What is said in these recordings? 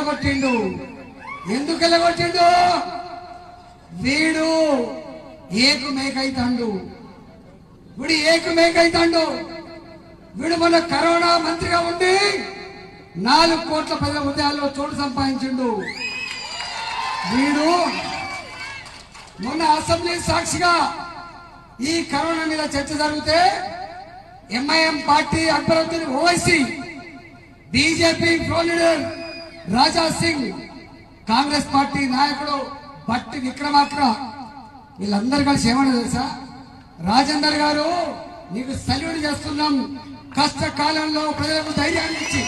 వెళ్ళగొట్టిండు ఎందుకు వెళ్ళగొట్టిండు వీడు ఏకు మేకైతాండు వీడు ఏకు మేకైతాండు వీడు మన కరోనా మంత్రిగా ఉండి నాలుగు కోట్ల ప్రజల హృదయాల్లో చోటు సంపాదించిండు వీడు మొన్న అసెంబ్లీ సాక్షిగా ఈ కరోనా మీద చర్చ జరిగితే MIM party Akbaruddin Owaisi BJP floor leader Raja Singh Congress party నాయకుడు భట్టి విక్రమార్క వీళ్ళందరూ కలిసి ఏమన్నా తెలుసా రాజేందర్ గారు నీకు సల్యూట్ చేస్తున్నాం కష్టకాలంలో ప్రజలకు ధైర్యాన్ని ఇచ్చి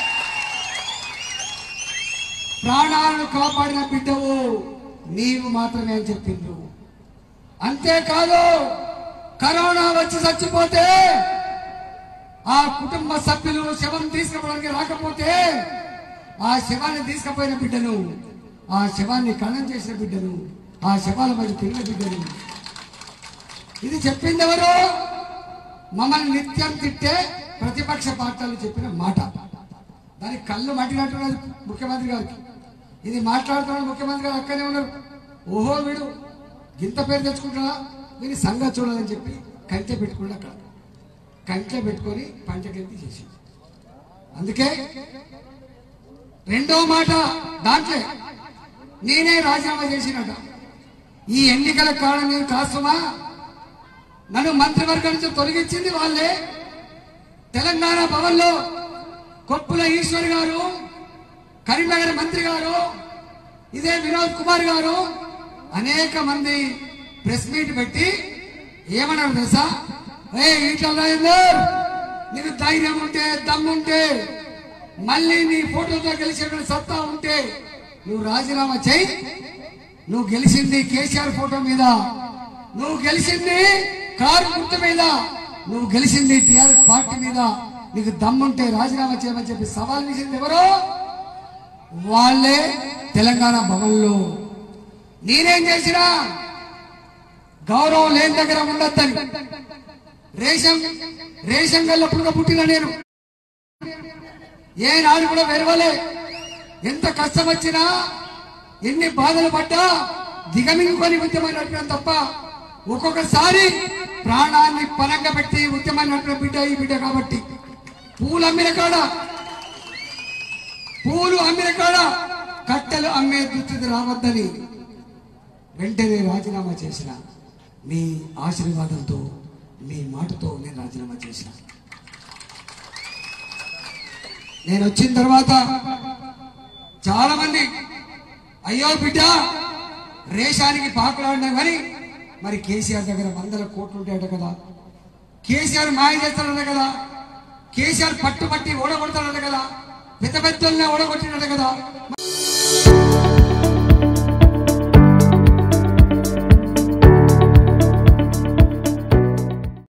ప్రాణాలను కాపాడిన బిడ్డవు నీవు మాత్రమే అని చెప్పిండ్రు అంతేకాదు కరోనా వచ్చి చచ్చిపోతే ఆ కుటుంబ సభ్యులు శవం తీసుకుపోవడానికి రాకపోతే ఆ శవాన్ని తీసుకుపోయిన బిడ్డను ఆ శవాన్ని కణం చేసిన బిడ్డను ఆ శవాల మధ్య తిరిగిన బిడ్డను ఇది చెప్పింది ఎవరు మమ్మల్ని నిత్యం తిట్టే ప్రతిపక్ష పార్టీలు చెప్పిన మాట దానికి కళ్ళు మట్టినట్టున్నది ముఖ్యమంత్రి గారికి ఇది మాట్లాడుతున్నాడు ముఖ్యమంత్రి గారు అక్కడే ఉన్నారు ఓహో వీడు గింత పేరు తెచ్చుకుంటున్నా వీని సంఘ చూడాలని చెప్పి కంచె పెట్టుకుని అక్కడ కంచె పెట్టుకొని పంచకెత్తి చేసి అందుకే రెండో మాట దాంట్లో నేనే రాజీనామా చేసినట ఈ ఎన్నికల కారణం నేను కాస్తుమా నన్ను మంత్రివర్గం నుంచి తొలగించింది వాళ్ళే తెలంగాణ భవన్లో కొప్పుల ఈశ్వర్ గారు కరీంనగర్ మంత్రి గారు ఇదే వినోద్ కుమార్ గారు అనేక మంది ప్రెస్ మీట్ పెట్టి ఏమన్నారు తెలుసా ఏ ఈటల రాజేందర్ నీకు ధైర్యం ఉంటే దమ్ముంటే మళ్ళీ నీ ఫోటోతో గెలిచిన సత్తా ఉంటే నువ్వు రాజీనామా చేయి నువ్వు గెలిచింది కేసీఆర్ ఫోటో మీద నువ్వు గెలిచింది కారు గుర్తు మీద నువ్వు గెలిచింది టిఆర్ఎస్ పార్టీ మీద నీకు దమ్ముంటే రాజీనామా చేయమని చెప్పి సవాల్ చేసింది ఎవరో వాళ్ళే తెలంగాణ భవన్లో నేనేం చేసినా గౌరవం లేని దగ్గర ఉండొద్దని రేషన్ రేషన్ గల్లప్పుడు పుట్టిన నేను ఏ నాడు కూడా వెరవలే ఎంత కష్టం వచ్చినా ఎన్ని బాధలు పడ్డా దిగమింగుకొని ఉద్యమం నడిపిన తప్ప ఒక్కొక్కసారి ప్రాణాన్ని పరంగా పెట్టి ఉద్యమం నడిపిన బిడ్డ ఈ బిడ్డ కాబట్టి పూలు అమ్మిన కాడ పూలు అమ్మిన కాడ కట్టెలు అమ్మే దుస్థితి రావద్దని వెంటనే రాజీనామా చేసిన మీ ఆశీర్వాదంతో మీ మాటతో నేను రాజీనామా చేసిన నేను వచ్చిన తర్వాత చాలా మంది అయ్యో బిడ్డ రేషానికి పాకులాడినా కానీ మరి కేసీఆర్ దగ్గర వందల కోట్లు ఉంటాయట కదా కేసీఆర్ మాయ చేస్తాడట కదా కేసీఆర్ పట్టుబట్టి ఓడగొడతాడట కదా పెద్ద పెద్దల్ని ఓడగొట్టినట కదా